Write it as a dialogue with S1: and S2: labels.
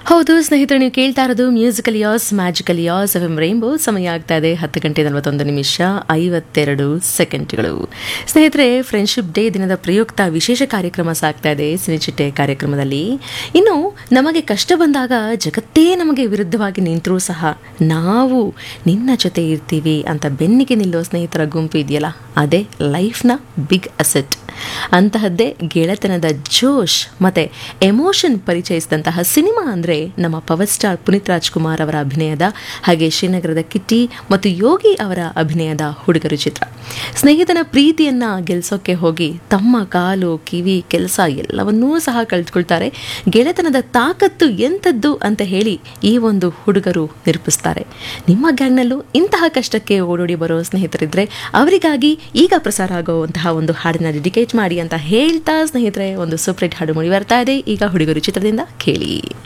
S1: ಹೌದು ಸ್ನೇಹಿತರೆ ನೀವು ಕೇಳ್ತಾ ಇರೋದು musical as magical as F M Rainbow ಸಮಯ ಆಗ್ತಾ ಇದೆ ಹತ್ತು ಗಂಟೆ ನಲವತ್ತೊಂದು ನಿಮಿಷ ಐವತ್ತೆರಡು ಸೆಕೆಂಡ್ಗಳು ಸ್ನೇಹಿತರೆ ಫ್ರೆಂಡ್ಶಿಪ್ ಡೇ ದಿನದ ಪ್ರಯುಕ್ತ ವಿಶೇಷ ಕಾರ್ಯಕ್ರಮ ಸಾಗ್ತಾ ಇದೆ ಸಿನಿಚಿಟ್ಟೆ ಕಾರ್ಯಕ್ರಮದಲ್ಲಿ ಇನ್ನು ನಮಗೆ ಕಷ್ಟ ಬಂದಾಗ ಜಗತ್ತೇ ನಮಗೆ ವಿರುದ್ಧವಾಗಿ ನಿಂತರೂ ಸಹ ನಾವು ನಿನ್ನ ಜೊತೆ ಇರ್ತೀವಿ ಅಂತ ಬೆನ್ನಿಗೆ ನಿಲ್ಲೋ ಸ್ನೇಹಿತರ ಗುಂಪು ಇದೆಯಲ್ಲ ಅದೇ ಲೈಫ್ನ ಬಿಗ್ ಅಸೆಟ್ ಅಂತಹದ್ದೇ ಗೆಳೆತನದ ಜೋಶ್ ಮತ್ತೆ ಎಮೋಷನ್ ಪರಿಚಯಿಸಿದಂತಹ ಸಿನಿಮಾ ಅಂದರೆ ನಮ್ಮ ಪವರ್ ಸ್ಟಾರ್ ಪುನೀತ್ ರಾಜ್ಕುಮಾರ್ ಅವರ ಅಭಿನಯದ ಹಾಗೆ ಶ್ರೀನಗರದ ಕಿಟ್ಟಿ ಮತ್ತು ಯೋಗಿ ಅವರ ಅಭಿನಯದ ಹುಡುಗರು ಚಿತ್ರ ಸ್ನೇಹಿತನ ಪ್ರೀತಿಯನ್ನ ಗೆಲ್ಸೋಕೆ ಹೋಗಿ ತಮ್ಮ ಕಾಲು ಕಿವಿ ಕೆಲಸ ಎಲ್ಲವನ್ನೂ ಸಹ ಕಳೆದುಕೊಳ್ತಾರೆ ಗೆಳೆತನದ ತಾಕತ್ತು ಎಂಥದ್ದು ಅಂತ ಹೇಳಿ ಈ ಒಂದು ಹುಡುಗರು ನಿರೂಪಿಸ್ತಾರೆ ನಿಮ್ಮ ಗ್ಯಾಂಗ್ನಲ್ಲೂ ಇಂತಹ ಕಷ್ಟಕ್ಕೆ ಓಡೋಡಿ ಬರೋ ಸ್ನೇಹಿತರಿದ್ರೆ ಅವರಿಗಾಗಿ ಈಗ ಪ್ರಸಾರ ಆಗುವಂತಹ ಒಂದು ಹಾಡನ್ನ ಡೆಡಿಕೇಟ್ ಮಾಡಿ ಅಂತ ಹೇಳ್ತಾ ಸ್ನೇಹಿತರೆ ಒಂದು ಸೂಪರೇಟ್ ಹಾಡು ಮೂಡಿ ಬರ್ತಾ ಇದೆ ಈಗ ಹುಡುಗರು ಚಿತ್ರದಿಂದ ಕೇಳಿ